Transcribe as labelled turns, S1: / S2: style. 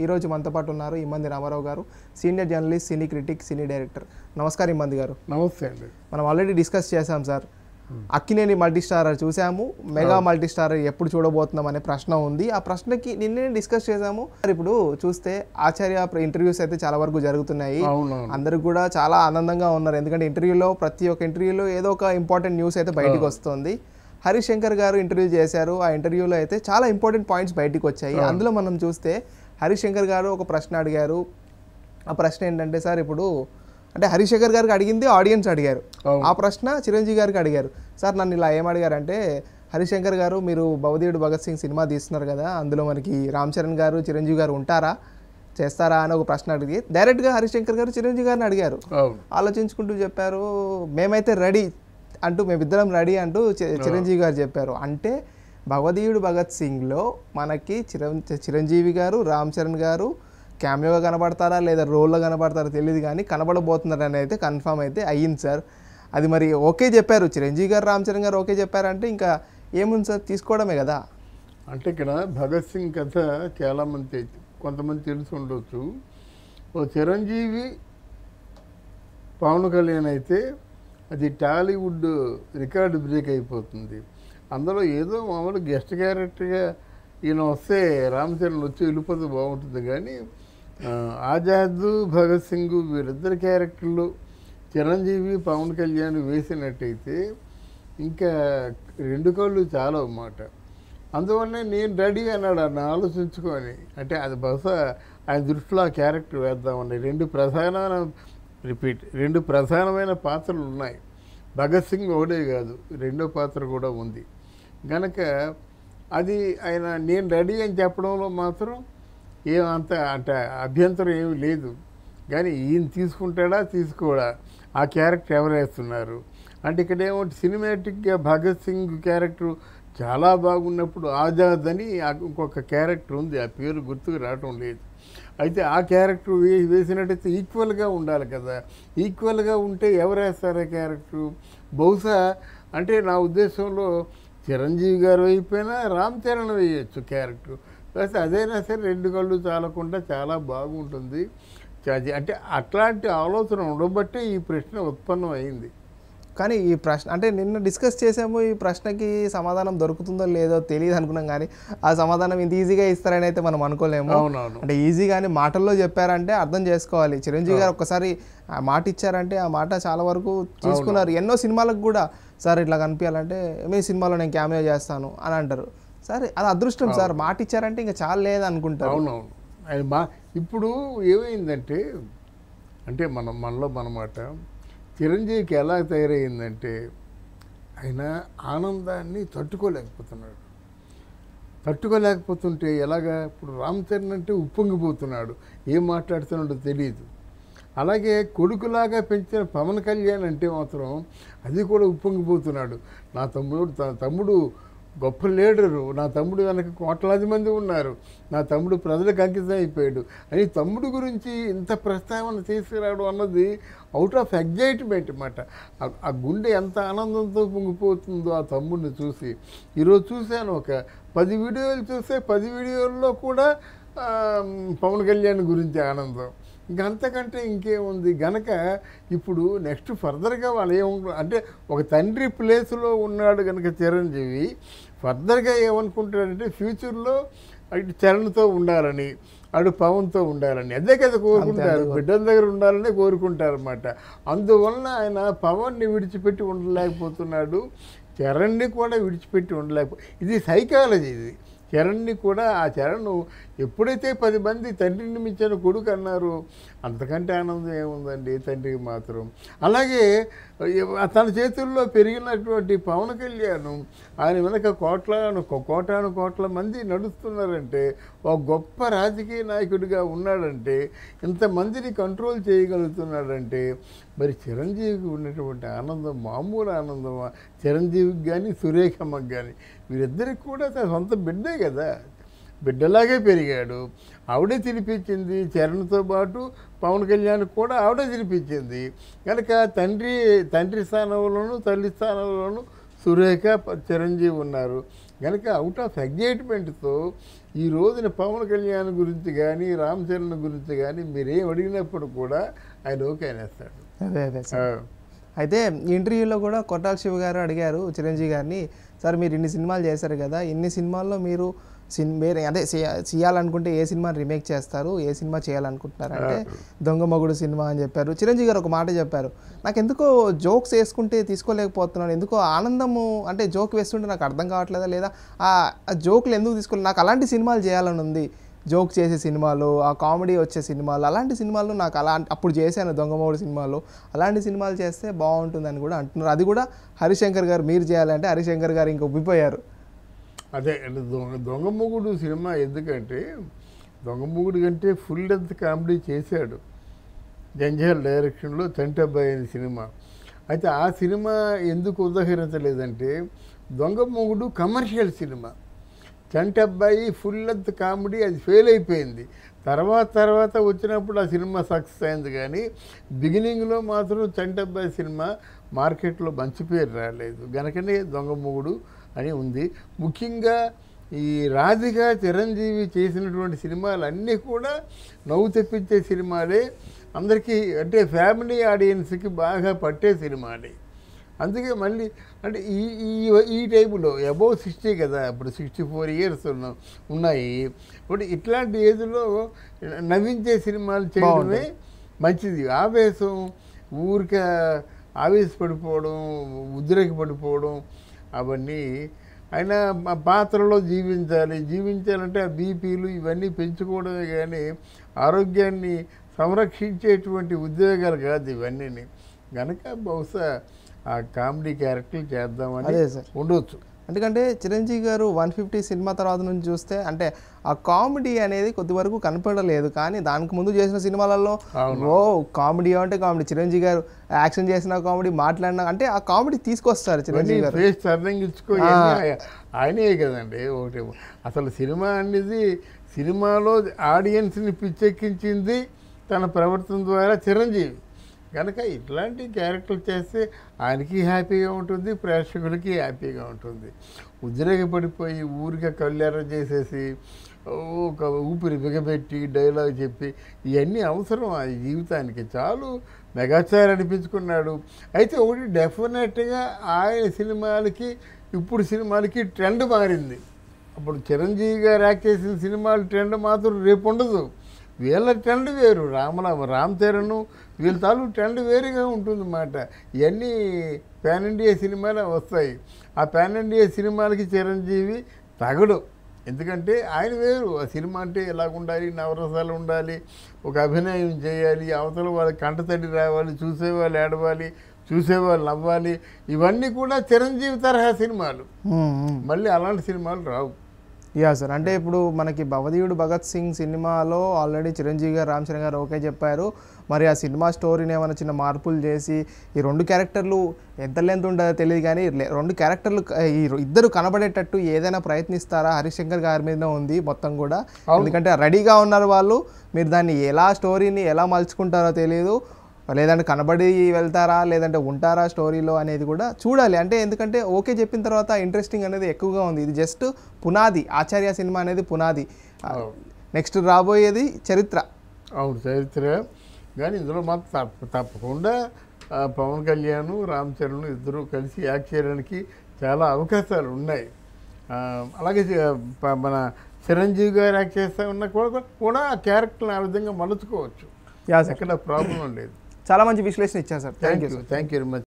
S1: ఈరోజు మనతో పాటు ఉన్నారు ఇమ్మంది రామారావు గారు senior journalist cine critic cine director నమస్కారం ఇమ్మంది గారు
S2: నమస్తే అండి
S1: మనం ఆల్రెడీ డిస్కస్ చేశాం సార్ అక్కినేని మల్టీ స్టారర్ చూసాము మెగా మల్టీ స్టారర్ ఎప్పుడు చూడబోతున్నాం అనే ప్రశ్న ఉంది ఆ ప్రశ్నకి నిన్నే డిస్కస్ చేశాము మరి ఇప్పుడు చూస్తే ఆచార్య ఇంటర్వ్యూస్ అయితే చాలా వరకు జరుగుతున్నాయి
S2: అవునవును
S1: అందరూ కూడా చాలా ఆనందంగా ఉన్నారు ఎందుకంటే ఇంటర్వ్యూలో ప్రతి ఒక్క ఇంటర్వ్యూలో ఏదో ఒక ఇంపార్టెంట్ న్యూస్ అయితే బయటికి వస్తుంది హరీష్ శంకర్ గారు ఇంటర్వ్యూ చేశారు ఆ ఇంటర్వ్యూలో అయితే చాలా ఇంపార్టెంట్ పాయింట్స్ బయటికి వచ్చాయి అందులో మనం చూస్తే హరీష్ శంకర్ గారు ఒక ప్రశ్న అడిగారు ఆ ప్రశ్న ఏంటంటే సార్ ఇప్పుడు అంటే హరీష్ శంకర్ గారికి అడిగింది ఆడియన్స్ అడిగారు
S2: అవును.
S1: ఆ ప్రశ్న చిరంజీవి గారికి అడిగారు సార్ నన్ను ఇలా ఏం అడిగారంటే హరిశంకర్ గారు మీరు భవదీయుడు భగత్ సింగ్ సినిమా తీస్తున్నారు కదా అందులో మనకి రామ్ చరణ్ గారు చిరంజీవి గారు ఉంటారా చేస్తారా అని ఒక ప్రశ్న అడిగి డైరెక్ట్గా హరిశంకర్ గారు చిరంజీవి గారిని అడిగారు
S2: అవును
S1: ఆలోచించుకుంటూ చెప్పారు మేమైతే రెడీ అంటూ మేమిద్దరం రెడీ అంటూ చి- చిరంజీవి గారు చెప్పారు అంటే భగవదీయుడు భగత్ సింగ్లో మనకి చిరం చిరంజీవి గారు రామ్ చరణ్ గారు క్యామియోగా కనబడతారా లేదా రోల్లో కనబడతారా తెలియదు కానీ కనబడబోతున్నారని అయితే కన్ఫామ్ అయితే అయ్యింది సార్ అది మరి ఓకే చెప్పారు చిరంజీవి గారు రామ్ చరణ్ గారు ఓకే చెప్పారంటే ఇంకా ఏముంది సార్ తీసుకోవడమే కదా
S2: అంటే ఇక్కడ భగత్ సింగ్ కథ చాలామంది తె- కొంతమంది తెలిసి ఉండొచ్చు ఓ చిరంజీవి పవన్ కళ్యాణ్ అయితే అది టాలీవుడ్ రికార్డు బ్రేక్ అయిపోతుంది అందులో ఏదో మామూలు గెస్ట్ క్యారెక్టర్గా ఈయన వస్తే రామ్ చరణ్ వచ్చి వెళ్ళిపోతే బాగుంటుంది కానీ ఆ, ఆజాద్ భగత్ సింగ్ వీరిద్దరి క్యారెక్టర్లు చిరంజీవి పవన్ కళ్యాణ్ వేసినట్టయితే ఇంకా రెండు కళ్ళు చాలా మాట అందువల్లనే నేను రెడీ అన్నాడు అన్న ఆలోచించుకొని అంటే అది బహుశా ఆయన దృష్టిలో ఆ క్యారెక్టర్ వేద్దామని రెండు ప్రధానమైన రిపీట్ రెండు ప్రధానమైన పాత్రలు ఉన్నాయి భగత్ సింగ్ ఒకటే కాదు రెండో పాత్ర కూడా ఉంది గనక అది ఆయన నేను రెడీ అని చెప్పడంలో మాత్రం ఏమంత అంటే అభ్యంతరం ఏమీ లేదు కానీ ఈయన తీసుకుంటాడా తీసుకోడా ఆ క్యారెక్టర్ ఎవరు వేస్తున్నారు అంటే ఇక్కడ ఏమో సినిమాటిక్గా భగత్ సింగ్ క్యారెక్టర్ చాలా బాగున్నప్పుడు ఆజాద్ అని ఆ- ఇంకొక క్యారెక్టర్ ఉంది ఆ పేరు గుర్తుకు రావటం లేదు అయితే ఆ క్యారెక్టర్ వే వేసినట్టయితే ఈక్వల్గా ఉండాలి కదా ఈక్వల్గా ఉంటే ఎవరు వేస్తారు ఆ క్యారెక్టర్ బహుశా అంటే నా ఉద్దేశంలో చిరంజీవి గారు అయిపోయినా రామ్ చరణ్ వేయచ్చు క్యారెక్టర్ కాకపోతే అదైనా సరే రెండు కళ్ళు చాలకుండా చాలా బాగుంటుంది అది అంటే అట్లాంటి ఆలోచన ఉండబట్టే ఈ ప్రశ్న ఉత్పన్నం అయింది
S1: కానీ ఈ ప్రశ్న అంటే నిన్న డిస్కస్ చేసాము ఈ ప్రశ్నకి సమాధానం దొరుకుతుందో లేదో తెలియదు అనుకున్నాం కానీ ఆ సమాధానం ఇంత ఈజీగా ఇస్తారని అయితే మనం అనుకోలేము
S2: అవునవును
S1: అంటే ఈజీగానే మాటల్లో చెప్పారంటే అర్థం చేసుకోవాలి చిరంజీవి గారు ఒక్కసారి ఆ మాట ఇచ్చారంటే ఆ మాట చాలా వరకు తీసుకున్నారు ఎన్నో సినిమాలకు కూడా సార్ ఇట్లా కనిపించాలంటే మీ సినిమాలో నేను క్యామియో చేస్తాను అని అంటారు సరే అది అదృష్టం సార్ మాట ఇచ్చారంటే ఇంకా చాలా లేదు అనుకుంటారు
S2: అవునవును అది మా ఇప్పుడు ఏమైందంటే అంటే మనం మనలో మనమాట చిరంజీవికి ఎలా తయారైందంటే ఆయన ఆనందాన్ని తట్టుకోలేకపోతున్నాడు తట్టుకోలేకపోతుంటే ఎలాగా ఇప్పుడు రామ్ చరణ్ అంటే ఉప్పొంగిపోతున్నాడు ఏం మాట్లాడుతున్నాడో తెలియదు అలాగే కొడుకులాగా పెంచిన పవన్ కళ్యాణ్ అంటే మాత్రం అది కూడా ఉప్పొంగిపోతున్నాడు నా తమ్ముడు తన తమ్ముడు గొప్ప లీడరు నా తమ్ముడు వెనక కోట్లాది మంది ఉన్నారు నా తమ్ముడు ప్రజలకు అంకితం అయిపోయాడు అని తమ్ముడు గురించి ఇంత ప్రస్తావన తీసుకురావడం అన్నది అవుట్ ఆఫ్ ఎగ్జైట్మెంట్ అన్నమాట ఆ- ఆ గుండె ఎంత ఆనందంతో పొంగిపోతుందో ఆ తమ్ముడిని చూసి ఈరోజు చూశాను ఒక పది వీడియోలు చూస్తే పది వీడియోల్లో కూడా ఆ, పవన్ కళ్యాణ్ గురించి ఆనందం ఇంకా అంతకంటే ఇంకేముంది గనక ఇప్పుడు నెక్స్ట్ ఫర్దర్గా వాళ్ళు ఏం అంటే ఒక తండ్రి ప్లేస్లో ఉన్నాడు కనుక చిరంజీవి ఫర్దర్గా ఏమనుకుంటాడంటే ఫ్యూచర్లో అటు చరణ్తో ఉండాలని అటు పవన్తో ఉండాలని అదే కదా కోరుకుంటారు బిడ్డల దగ్గర ఉండాలని కోరుకుంటారు అనమాట అందువలన ఆయన పవన్ని విడిచిపెట్టి ఉండలేకపోతున్నాడు చరణ్ని కూడా విడిచిపెట్టి ఉండలేకపో ఇది సైకాలజీ ఇది చరణ్ని కూడా ఆ చరణ్ ఎప్పుడైతే పది మంది తండ్రిని మించిన కొడుకు అన్నారు అంతకంటే ఆనందం ఏముందండి తండ్రికి మాత్రం అలాగే ఎ- తన చేతుల్లో పెరిగినటువంటి పవన్ కళ్యాణ్ ఆయన వెనక కోట్లాను కోటాను కోట్ల మంది నడుస్తున్నారంటే ఒక గొప్ప రాజకీయ నాయకుడిగా ఉన్నాడంటే ఇంతమందిని కంట్రోల్ చేయగలుగుతున్నాడంటే మరి చిరంజీవికి ఉన్నటువంటి ఆనందం మామూలు ఆనందమా చిరంజీవికి కానీ సురేఖమ్మకి కానీ వీరిద్దరికి కూడా తన సొంత బిడ్డే కదా బిడ్డలాగే పెరిగాడు ఆవిడే తినిపించింది చరణ్తో పాటు పవన్ కళ్యాణ్ కూడా ఆవిడే తినిపించింది కనుక తండ్రి తండ్రి స్థానంలోనూ తల్లి స్థానంలోనూ సురేఖ ప- చిరంజీవి ఉన్నారు కనుక అవుట్ ఆఫ్ ఎగ్జైట్మెంట్తో ఈ రోజున పవన్ కళ్యాణ్ గురించి కానీ రామ్ చరణ్ గురించి కానీ మీరేం అడిగినప్పుడు కూడా ఆయన ఓకే అనేస్తాడు
S1: అదే అదే సార్
S2: ఆ,
S1: అయితే ఈ ఇంటర్వ్యూలో కూడా కొట్టాల శివ గారు అడిగారు చిరంజీవి గారిని సార్ మీరు ఇన్ని సినిమాలు చేశారు కదా ఇన్ని సినిమాల్లో మీరు సిన్ మీరు అదే చేయ- చేయాలనుకుంటే ఏ సినిమా రీమేక్ చేస్తారు ఏ సినిమా చేయాలనుకుంటున్నారు అంటే దొంగ మొగుడు సినిమా అని చెప్పారు చిరంజీవి గారు ఒక మాట చెప్పారు నాకు ఎందుకో జోక్స్ వేసుకుంటే తీసుకోలేకపోతున్నాను ఎందుకో ఆనందము అంటే జోక్ వేస్తుంటే నాకు అర్థం కావట్లేదా లేదా ఆ ఆ జోకులు ఎందుకు తీసుకోలేదు నాకు అలాంటి సినిమాలు చేయాలని ఉంది జోక్ చేసే సినిమాలు ఆ కామెడీ వచ్చే సినిమాలు అలాంటి సినిమాలు నాకు అలా అప్పుడు చేశాను దొంగమౌడి సినిమాలు అలాంటి సినిమాలు చేస్తే బాగుంటుందని కూడా అంటున్నారు అది కూడా హరిశంకర్ గారు మీరు చేయాలంటే హరిశంకర్ గారు ఇంక ఉబ్బిపోయారు
S2: అదే అంటే దొంగ దొంగ మొగుడు సినిమా ఎందుకంటే దొంగ మొగుడు కంటే ఫుల్ లెంత్ కామెడీ చేశాడు జంజాల్ డైరెక్షన్లో చంటబ్బాయి అనే సినిమా అయితే ఆ సినిమా ఎందుకు ఉదహరించలేదంటే Donga Mogudu commercial cinema Chantabbai full length comedy అది ఫెయిల్ అయిపోయింది తర్వాత తర్వాత వచ్చినప్పుడు ఆ సినిమా సక్సెస్ అయింది కానీ బిగినింగ్లో మాత్రం చంటబ్బాయి సినిమా మార్కెట్లో మంచి పేరు రాలేదు గనకనే దొంగ మొగుడు అని ఉంది ముఖ్యంగా ఈ రాధిక చిరంజీవి చేసినటువంటి సినిమాలు అన్నీ కూడా నవ్వు తెప్పించే సినిమాలే అందరికీ అంటే ఫ్యామిలీ ఆడియన్స్కి బాగా పట్టే సినిమాలే అందుకే మళ్ళీ అంటే ఈ ఈ ఈ టైపులో అబౌవ్ సిక్స్టీ కదా ఇప్పుడు సిక్స్టీ ఫోర్ ఇయర్స్ ఉన్నాయి ఇప్పుడు ఇట్లాంటి ఏజ్లో నవ్వించే సినిమాలు చేయడమే మంచిది ఆవేశం ఊరిక ఆవేశపడిపోవడం ఉద్రేకపడిపోవడం అవన్నీ అయినా మా పాత్రలో జీవించాలి జీవించాలంటే ఆ బీపీలు ఇవన్నీ పెంచుకోవడమే కానీ ఆరోగ్యాన్ని సంరక్షించేటువంటి ఉద్యోగాలు కాదు ఇవన్నీ కనుక బహుశా ఆ కామెడీ క్యారెక్టర్లు చేద్దామని
S1: అదే సార్
S2: ఉండొచ్చు
S1: ఎందుకంటే చిరంజీవి గారు వన్ ఫిఫ్టీ సినిమా తర్వాత నుంచి చూస్తే అంటే ఆ కామెడీ అనేది కొద్ది వరకు కనపడలేదు కానీ దానికి ముందు చేసిన సినిమాలలో
S2: అవును.
S1: ఓ కామెడీ అంటే కామెడీ చిరంజీవి గారు యాక్షన్ చేసిన కామెడీ మాట్లాడిన అంటే ఆ కామెడీ తీసుకొస్తారు
S2: ఇవన్నీ
S1: చిరంజీవి గారు
S2: ఫేస్ టర్నింగ్ ఇచ్చుకో ఇవన్నీ ఆయ- ఆయనే కదండి ఒకటి అసలు సినిమా అనేది సినిమాలో ఆడియన్స్ని పిచ్చెక్కించింది తన ప్రవర్తన ద్వారా చిరంజీవి కనుక ఇట్లాంటి క్యారెక్టర్ చేస్తే ఆయనకి హ్యాపీగా ఉంటుంది ప్రేక్షకులకి హ్యాపీగా ఉంటుంది ఉద్రేకపడిపోయి ఊరికే కళ్ళెర్ర చేసేసి ఓ ఒక ఊపిరి బిగబెట్టి డైలాగ్ చెప్పి ఇవన్నీ అవసరం ఆ జీవితానికి చాలు మెగాస్టార్ అనిపించుకున్నాడు అయితే ఒకటి డెఫినెట్గా ఆయన సినిమాలకి ఇప్పుడు సినిమాలకి ట్రెండ్ మారింది అప్పుడు చిరంజీవి గారు యాక్ట్ చేసిన సినిమాల ట్రెండ్ మాత్రం రేపు ఉండదు వీళ్ళ ట్రెండ్ వేరు రామల రామ్ చరణ్ వీళ్ళ తాలూ ట్రెండ్ వేరుగా ఉంటుంది అన్నమాట ఇవన్నీ పాన్ ఇండియా సినిమాలే వస్తాయి ఆ పాన్ ఇండియా సినిమాలకి చిరంజీవి తగడు ఎందుకంటే ఆయన వేరు ఆ సినిమా అంటే ఎలా ఉండాలి నవరసాలు ఉండాలి ఒక అభినయం చేయాలి అవతల వాళ్ళ కంటతడి రావాలి చూసేవాళ్ళు ఏడవాలి చూసేవాళ్ళు నవ్వాలి ఇవన్నీ కూడా చిరంజీవి తరహా సినిమాలు
S1: మ్మ్, మ్మ్.
S2: మళ్ళీ అలాంటి సినిమాలు రావు
S1: యా సార్ అంటే ఇప్పుడు మనకి భవదీయుడు భగత్ సింగ్ సినిమాలో ఆల్రెడీ చిరంజీవి గారు రామ్ చరణ్ గారు ఓకే చెప్పారు మరి ఆ సినిమా స్టోరీని ఏమైనా చిన్న మార్పులు చేసి ఈ రెండు క్యారెక్టర్లు ఎంత లెంత్ ఉంటుందో తెలియదు కానీ లే- రెండు క్యారెక్టర్లు క- ఈ రొ- ఇద్దరు కనబడేటట్టు ఏదైనా ప్రయత్నిస్తారా హరిశంకర్ గారి మీదనే ఉంది మొత్తం కూడా ఎందుకంటే రెడీగా ఉన్నారు వాళ్ళు మీరు దాన్ని ఎలా స్టోరీని ఎలా మలుచుకుంటారో తెలియదు లేదంటే కనబడి వెళ్తారా లేదంటే ఉంటారా స్టోరీలో అనేది కూడా చూడాలి అంటే ఎందుకంటే ఓకే చెప్పిన తర్వాత ఇంట్రెస్టింగ్ అనేది ఎక్కువగా ఉంది ఇది జస్ట్ పునాది ఆచార్య సినిమా అనేది పునాది నెక్స్ట్ రాబోయేది చరిత్ర
S2: అవును చరిత్ర కానీ ఇందులో మాత్రం తప్ప తప్పకుండా ఆ, పవన్ కళ్యాణ్ రామ్ చరణ్ ఇద్దరు కలిసి యాక్ట్ చేయడానికి చాలా అవకాశాలు ఉన్నాయి ఆ, అలాగే చి- ప- మన చిరంజీవి గారు యాక్ట్ చేస్తా ఉన్నా కూడా కూడా ఆ క్యారెక్టర్ని ఆ విధంగా మలుచుకోవచ్చు
S1: యా సార్
S2: ఎక్కడ ప్రాబ్లం లేదు
S1: చాలా మంచి విశ్లేషణ ఇచ్చారు sir thank
S2: thank
S1: you
S2: you thank you very much